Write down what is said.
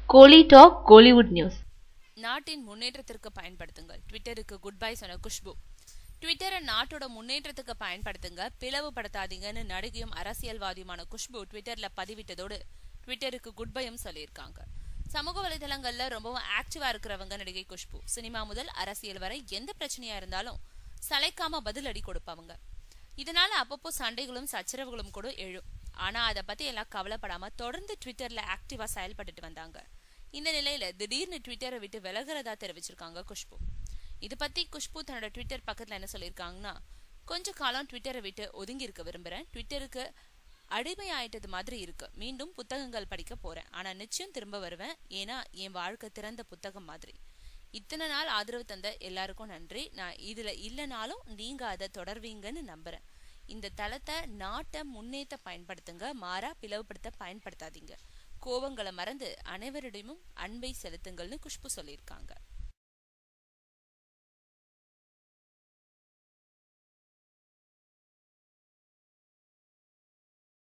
கோலி talk Kollywood news நாட்டின் முன்னேற்றத்திற்கு பயன்படுத்துங்கள் ட்விட்டருக்கு குட் பை சொன்ன குஷ்பு ட்விட்டரை நாட்டோட முன்னேற்றத்துக்கு பயன்படுத்துங்க பிளவுபடுத்தாதீங்கன்னு நடிகையும் அரசியல்வாதியுமான குஷ்பு ட்விட்டர்ல பதிவிட்டதோடு ட்விட்டருக்கு குட் பையும் சொல்லியிருக்காங்க சமூக வலைதளங்கள்ல ரொம்பவும் ஆக்டிவா இருக்கிறவங்க நடிகை குஷ்பு சினிமா முதல் அரசியல் வரை எந்த பிரச்சனையா இருந்தாலும் சளைக்காம பதிலடி கொடுப்பவங்க இதனால அப்பப்போ சண்டைகளும் சச்சரவுகளும் கூட எழும் ஆனா அதை பத்தி எல்லாம் கவலைப்படாம தொடர்ந்து ட்விட்டர்ல ஆக்டிவா செயல்பட்டுட்டு வந்தாங்க இந்த நிலையில திடீர்னு ட்விட்டரை விட்டு விலகிறதா தெரிவிச்சிருக்காங்க குஷ்பு இது பத்தி குஷ்பு தன்னோட ட்விட்டர் பக்கத்துல என்ன சொல்லியிருக்காங்கன்னா கொஞ்ச காலம் ட்விட்டரை விட்டு ஒதுங்கி இருக்க விரும்புறேன் ட்விட்டருக்கு அடிமையாயிட்டது மாதிரி இருக்கு மீண்டும் புத்தகங்கள் படிக்க போறேன் ஆனா நிச்சயம் திரும்ப வருவேன் ஏன்னா என் வாழ்க்கை திறந்த புத்தகம் மாதிரி இத்தனை நாள் ஆதரவு தந்த எல்லாருக்கும் நன்றி நான் இதுல இல்லைனாலும் நீங்க அதை தொடர்வீங்கன்னு நம்புறேன் இந்த தளத்தை நாட்டை முன்னேற்ற பயன்படுத்துங்க மாறா பிளவுபடுத்த பயன்படுத்தாதீங்க கோபங்களை மறந்து அனைவரிடமும் அன்பை செலுத்துங்கள்னு குஷ்பு சொல்லியிருக்காங்க